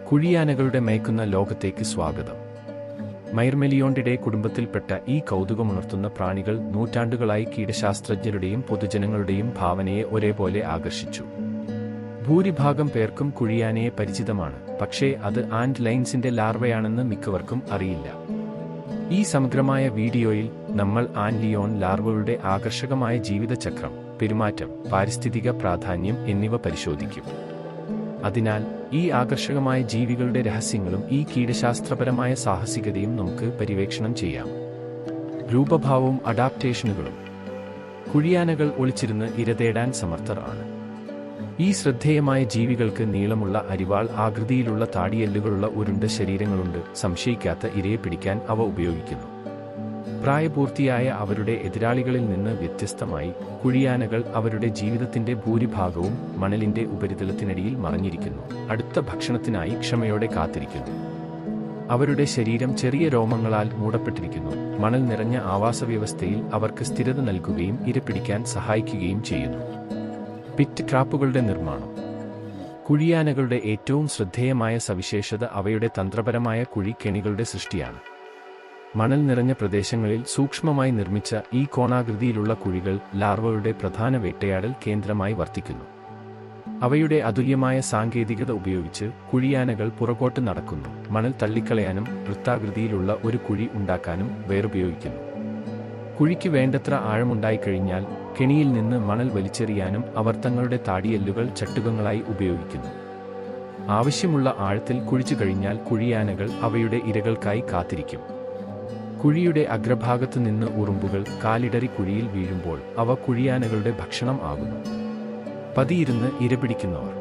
കുഴിയാനകളുടെ മയക്കുന്ന ലോകത്തേക്ക് സ്വാഗതം മൈർമെലിയോണ്ടിടെ കുടുംബത്തിൽപ്പെട്ട ഈ കൗതുകമുണർത്തുന്ന പ്രാണികൾ നൂറ്റാണ്ടുകളായി കീടശാസ്ത്രജ്ഞരുടെയും പൊതുജനങ്ങളുടെയും ഭാവനയെ ഒരേപോലെ ആകർഷിച്ചു ഭൂരിഭാഗം പേർക്കും കുഴിയാനയെ പരിചിതമാണ് പക്ഷേ അത് ആൻഡ് ലൈൻസിന്റെ ലാർവയാണെന്ന് മിക്കവർക്കും അറിയില്ല ഈ സമഗ്രമായ വീഡിയോയിൽ നമ്മൾ ആൻലിയോൺ ലാർവകളുടെ ആകർഷകമായ ജീവിതചക്രം പെരുമാറ്റം പാരിസ്ഥിതിക പ്രാധാന്യം എന്നിവ പരിശോധിക്കും അതിനാൽ ഈ ആകർഷകമായ ജീവികളുടെ രഹസ്യങ്ങളും ഈ കീടശാസ്ത്രപരമായ സാഹസികതയും നമുക്ക് പര്യവേക്ഷണം ചെയ്യാം രൂപഭാവവും അഡാപ്റ്റേഷനുകളും കുഴിയാനകൾ ഒളിച്ചിരുന്ന് ഇരതേടാൻ സമർത്ഥർ ആണ് ഈ ശ്രദ്ധേയമായ ജീവികൾക്ക് നീളമുള്ള അരിവാൾ ആകൃതിയിലുള്ള താടിയെല്ലുകളുള്ള ഉരുണ്ട ശരീരങ്ങളുണ്ട് സംശയിക്കാത്ത ഇരയെ പിടിക്കാൻ അവ ഉപയോഗിക്കുന്നു പ്രായപൂർത്തിയായ അവരുടെ എതിരാളികളിൽ നിന്ന് വ്യത്യസ്തമായി കുഴിയാനകൾ അവരുടെ ജീവിതത്തിന്റെ ഭൂരിഭാഗവും മണലിന്റെ ഉപരിതലത്തിനടിയിൽ മറഞ്ഞിരിക്കുന്നു അടുത്ത ഭക്ഷണത്തിനായി ക്ഷമയോടെ കാത്തിരിക്കുന്നു അവരുടെ ശരീരം ചെറിയ രോമങ്ങളാൽ മൂടപ്പെട്ടിരിക്കുന്നു മണൽ നിറഞ്ഞ ആവാസവ്യവസ്ഥയിൽ അവർക്ക് സ്ഥിരത നൽകുകയും ഇരപിടിക്കാൻ സഹായിക്കുകയും ചെയ്യുന്നു പിറ്റ് ട്രാപ്പുകളുടെ നിർമ്മാണം കുഴിയാനകളുടെ ഏറ്റവും ശ്രദ്ധേയമായ സവിശേഷത അവയുടെ തന്ത്രപരമായ കുഴിക്കെണികളുടെ സൃഷ്ടിയാണ് മണൽ നിറഞ്ഞ പ്രദേശങ്ങളിൽ സൂക്ഷ്മമായി നിർമ്മിച്ച ഈ കോണാകൃതിയിലുള്ള കുഴികൾ ലാർവകളുടെ പ്രധാന വേട്ടയാടൽ കേന്ദ്രമായി വർത്തിക്കുന്നു അവയുടെ അതുല്യമായ സാങ്കേതികത ഉപയോഗിച്ച് കുഴിയാനകൾ പുറകോട്ട് നടക്കുന്നു മണൽ തള്ളിക്കളയാനും വൃത്താകൃതിയിലുള്ള ഒരു കുഴി ഉണ്ടാക്കാനും വേറുപയോഗിക്കുന്നു കുഴിക്ക് വേണ്ടത്ര ആഴമുണ്ടായിക്കഴിഞ്ഞാൽ കെണിയിൽ നിന്ന് മണൽ വലിച്ചെറിയാനും അവർ തങ്ങളുടെ താടിയെല്ലുകൾ ചട്ടുകങ്ങളായി ഉപയോഗിക്കുന്നു ആവശ്യമുള്ള ആഴത്തിൽ കുഴിച്ചു കഴിഞ്ഞാൽ കുഴിയാനകൾ അവയുടെ ഇരകൾക്കായി കാത്തിരിക്കും കുഴിയുടെ അഗ്രഭാഗത്ത് നിന്ന് ഉറുമ്പുകൾ കാലിടറി കുഴിയിൽ വീഴുമ്പോൾ അവ കുഴിയാനകളുടെ ഭക്ഷണം ആകുന്നു പതിയിരുന്ന് ഇരപിടിക്കുന്നവർ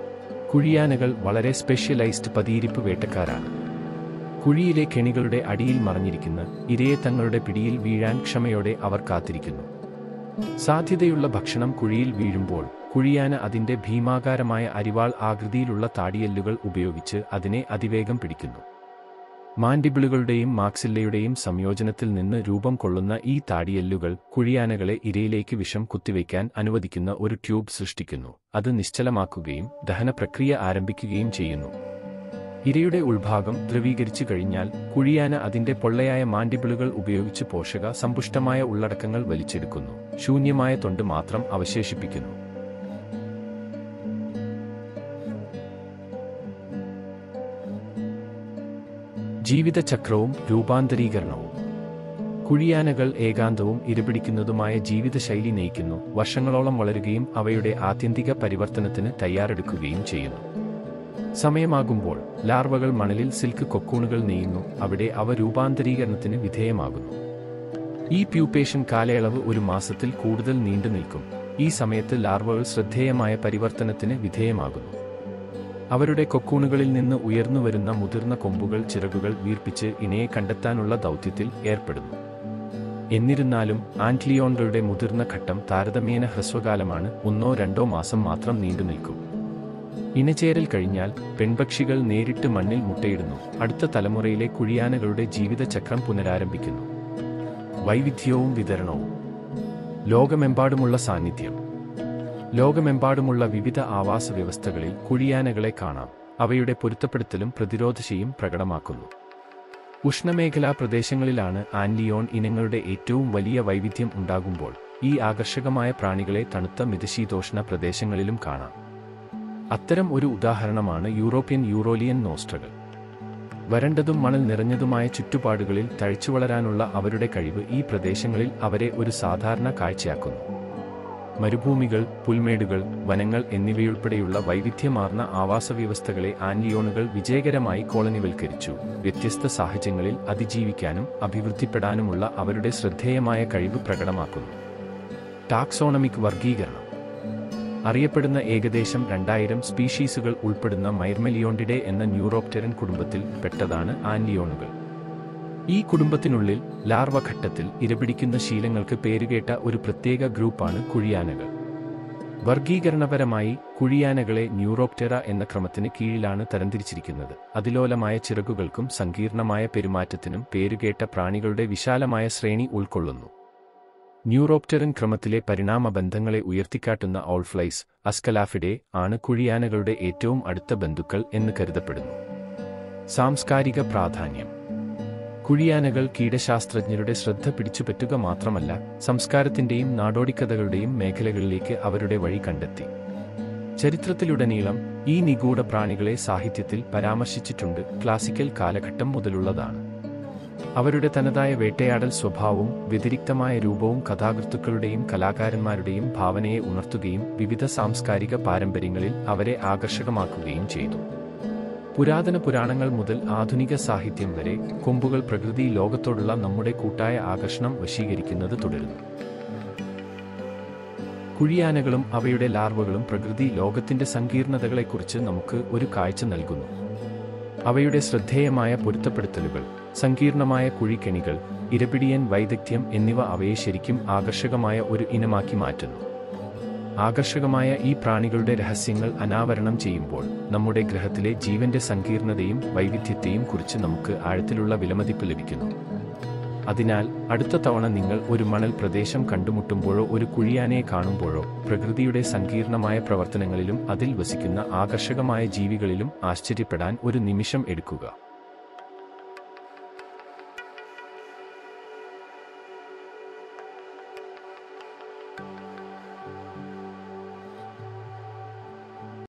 കുഴിയാനകൾ വളരെ സ്പെഷ്യലൈസ്ഡ് പതിയിരിപ്പ് വേട്ടക്കാരാണ് കുഴിയിലെ കെണികളുടെ അടിയിൽ മറഞ്ഞിരിക്കുന്ന ഇരയെ തങ്ങളുടെ പിടിയിൽ വീഴാൻ ക്ഷമയോടെ അവർ കാത്തിരിക്കുന്നു സാധ്യതയുള്ള ഭക്ഷണം കുഴിയിൽ വീഴുമ്പോൾ കുഴിയാന അതിന്റെ ഭീമാകാരമായ അരിവാൾ ആകൃതിയിലുള്ള താടിയെല്ലുകൾ ഉപയോഗിച്ച് അതിനെ അതിവേഗം പിടിക്കുന്നു മാൻഡിബിളുകളുടെയും മാക്സില്ലയുടെയും സംയോജനത്തിൽ നിന്ന് രൂപം കൊള്ളുന്ന ഈ താടിയെല്ലുകൾ കുഴിയാനകളെ ഇരയിലേക്ക് വിഷം കുത്തിവയ്ക്കാൻ അനുവദിക്കുന്ന ഒരു ട്യൂബ് സൃഷ്ടിക്കുന്നു അത് നിശ്ചലമാക്കുകയും ദഹന പ്രക്രിയ ആരംഭിക്കുകയും ചെയ്യുന്നു ഇരയുടെ ഉൾഭാഗം ദ്രവീകരിച്ചു കഴിഞ്ഞാൽ കുഴിയാന അതിന്റെ പൊള്ളയായ മാൻഡിബിളുകൾ ഉപയോഗിച്ച് പോഷക സമ്പുഷ്ടമായ ഉള്ളടക്കങ്ങൾ വലിച്ചെടുക്കുന്നു ശൂന്യമായ തൊണ്ട് മാത്രം അവശേഷിപ്പിക്കുന്നു ജീവിതചക്രവും രൂപാന്തരീകരണവും കുഴിയാനകൾ ഏകാന്തവും ഇരപിടിക്കുന്നതുമായ ജീവിതശൈലി നയിക്കുന്നു വർഷങ്ങളോളം വളരുകയും അവയുടെ ആത്യന്തിക പരിവർത്തനത്തിന് തയ്യാറെടുക്കുകയും ചെയ്യുന്നു സമയമാകുമ്പോൾ ലാർവകൾ മണലിൽ സിൽക്ക് കൊക്കൂണുകൾ നെയ്യുന്നു അവിടെ അവ രൂപാന്തരീകരണത്തിന് വിധേയമാകുന്നു ഈ പ്യൂപ്പേഷൻ കാലയളവ് ഒരു മാസത്തിൽ കൂടുതൽ നീണ്ടു നിൽക്കും ഈ സമയത്ത് ലാർവകൾ ശ്രദ്ധേയമായ പരിവർത്തനത്തിന് വിധേയമാകുന്നു അവരുടെ കൊക്കൂണുകളിൽ നിന്ന് ഉയർന്നു വരുന്ന മുതിർന്ന കൊമ്പുകൾ ചിറകുകൾ വീർപ്പിച്ച് ഇണയെ കണ്ടെത്താനുള്ള ദൗത്യത്തിൽ ഏർപ്പെടുന്നു എന്നിരുന്നാലും ആന്റ്ലിയോൺകളുടെ മുതിർന്ന ഘട്ടം താരതമ്യേന ഹ്രസ്വകാലമാണ് ഒന്നോ രണ്ടോ മാസം മാത്രം നീണ്ടു നിൽക്കും ഇണചേരൽ കഴിഞ്ഞാൽ പെൺപക്ഷികൾ നേരിട്ട് മണ്ണിൽ മുട്ടയിടുന്നു അടുത്ത തലമുറയിലെ കുഴിയാനകളുടെ ജീവിതചക്രം പുനരാരംഭിക്കുന്നു വൈവിധ്യവും വിതരണവും ലോകമെമ്പാടുമുള്ള സാന്നിധ്യം ലോകമെമ്പാടുമുള്ള വിവിധ ആവാസ വ്യവസ്ഥകളിൽ കുഴിയാനകളെ കാണാം അവയുടെ പൊരുത്തപ്പെടുത്തലും പ്രതിരോധശയും പ്രകടമാക്കുന്നു ഉഷ്ണമേഖലാ പ്രദേശങ്ങളിലാണ് ആൻലിയോൺ ഇനങ്ങളുടെ ഏറ്റവും വലിയ വൈവിധ്യം ഉണ്ടാകുമ്പോൾ ഈ ആകർഷകമായ പ്രാണികളെ തണുത്ത മിതശീതോഷ്ണ പ്രദേശങ്ങളിലും കാണാം അത്തരം ഒരു ഉദാഹരണമാണ് യൂറോപ്യൻ യൂറോലിയൻ നോസ്ട്രകൾ വരണ്ടതും മണൽ നിറഞ്ഞതുമായ ചുറ്റുപാടുകളിൽ തഴച്ചു വളരാനുള്ള അവരുടെ കഴിവ് ഈ പ്രദേശങ്ങളിൽ അവരെ ഒരു സാധാരണ കാഴ്ചയാക്കുന്നു മരുഭൂമികൾ പുൽമേടുകൾ വനങ്ങൾ എന്നിവയുൾപ്പെടെയുള്ള വൈവിധ്യമാർന്ന ആവാസവ്യവസ്ഥകളെ ആൻലിയോണുകൾ വിജയകരമായി കോളനിവൽക്കരിച്ചു വ്യത്യസ്ത സാഹചര്യങ്ങളിൽ അതിജീവിക്കാനും അഭിവൃദ്ധിപ്പെടാനുമുള്ള അവരുടെ ശ്രദ്ധേയമായ കഴിവ് പ്രകടമാക്കുന്നു ടാക്സോണമിക് വർഗീകരണം അറിയപ്പെടുന്ന ഏകദേശം രണ്ടായിരം സ്പീഷീസുകൾ ഉൾപ്പെടുന്ന മൈർമെലിയോണ്ടിഡെ എന്ന ന്യൂറോപ്റ്ററൻ കുടുംബത്തിൽ പെട്ടതാണ് ആൻലിയോണുകൾ ഈ കുടുംബത്തിനുള്ളിൽ ലാർവ ഘട്ടത്തിൽ ഇരപിടിക്കുന്ന ശീലങ്ങൾക്ക് പേരുകേട്ട ഒരു പ്രത്യേക ഗ്രൂപ്പാണ് കുഴിയാനകൾ വർഗീകരണപരമായി കുഴിയാനകളെ ന്യൂറോപ്റ്റെറ എന്ന ക്രമത്തിന് കീഴിലാണ് തരംതിരിച്ചിരിക്കുന്നത് അതിലോലമായ ചിറകുകൾക്കും സങ്കീർണമായ പെരുമാറ്റത്തിനും പേരുകേട്ട പ്രാണികളുടെ വിശാലമായ ശ്രേണി ഉൾക്കൊള്ളുന്നു ന്യൂറോപ്റ്ററൻ ക്രമത്തിലെ പരിണാമ ബന്ധങ്ങളെ ഉയർത്തിക്കാട്ടുന്ന ഓൾഫ്ലൈസ് അസ്കലാഫിഡെ ആണ് കുഴിയാനകളുടെ ഏറ്റവും അടുത്ത ബന്ധുക്കൾ എന്ന് കരുതപ്പെടുന്നു സാംസ്കാരിക പ്രാധാന്യം കുഴിയാനകൾ കീടശാസ്ത്രജ്ഞരുടെ ശ്രദ്ധ പിടിച്ചുപറ്റുക മാത്രമല്ല സംസ്കാരത്തിന്റെയും നാടോടിക്കഥകളുടെയും മേഖലകളിലേക്ക് അവരുടെ വഴി കണ്ടെത്തി ചരിത്രത്തിലുടനീളം ഈ നിഗൂഢ പ്രാണികളെ സാഹിത്യത്തിൽ പരാമർശിച്ചിട്ടുണ്ട് ക്ലാസിക്കൽ കാലഘട്ടം മുതലുള്ളതാണ് അവരുടെ തനതായ വേട്ടയാടൽ സ്വഭാവവും വ്യതിരിക്തമായ രൂപവും കഥാകൃത്തുക്കളുടെയും കലാകാരന്മാരുടെയും ഭാവനയെ ഉണർത്തുകയും വിവിധ സാംസ്കാരിക പാരമ്പര്യങ്ങളിൽ അവരെ ആകർഷകമാക്കുകയും ചെയ്തു പുരാതന പുരാണങ്ങൾ മുതൽ ആധുനിക സാഹിത്യം വരെ കൊമ്പുകൾ പ്രകൃതി ലോകത്തോടുള്ള നമ്മുടെ കൂട്ടായ ആകർഷണം വശീകരിക്കുന്നത് തുടരുന്നു കുഴിയാനകളും അവയുടെ ലാർവകളും പ്രകൃതി ലോകത്തിന്റെ സങ്കീർണതകളെക്കുറിച്ച് നമുക്ക് ഒരു കാഴ്ച നൽകുന്നു അവയുടെ ശ്രദ്ധേയമായ പൊരുത്തപ്പെടുത്തലുകൾ സങ്കീർണമായ കുഴിക്കെണികൾ ഇരപിടിയൻ വൈദഗ്ധ്യം എന്നിവ അവയെ ശരിക്കും ആകർഷകമായ ഒരു ഇനമാക്കി മാറ്റുന്നു ആകർഷകമായ ഈ പ്രാണികളുടെ രഹസ്യങ്ങൾ അനാവരണം ചെയ്യുമ്പോൾ നമ്മുടെ ഗ്രഹത്തിലെ ജീവന്റെ സങ്കീർണതയും വൈവിധ്യത്തെയും കുറിച്ച് നമുക്ക് ആഴത്തിലുള്ള വിലമതിപ്പ് ലഭിക്കുന്നു അതിനാൽ അടുത്ത തവണ നിങ്ങൾ ഒരു മണൽ പ്രദേശം കണ്ടുമുട്ടുമ്പോഴോ ഒരു കുഴിയാനയെ കാണുമ്പോഴോ പ്രകൃതിയുടെ സങ്കീർണമായ പ്രവർത്തനങ്ങളിലും അതിൽ വസിക്കുന്ന ആകർഷകമായ ജീവികളിലും ആശ്ചര്യപ്പെടാൻ ഒരു നിമിഷം എടുക്കുക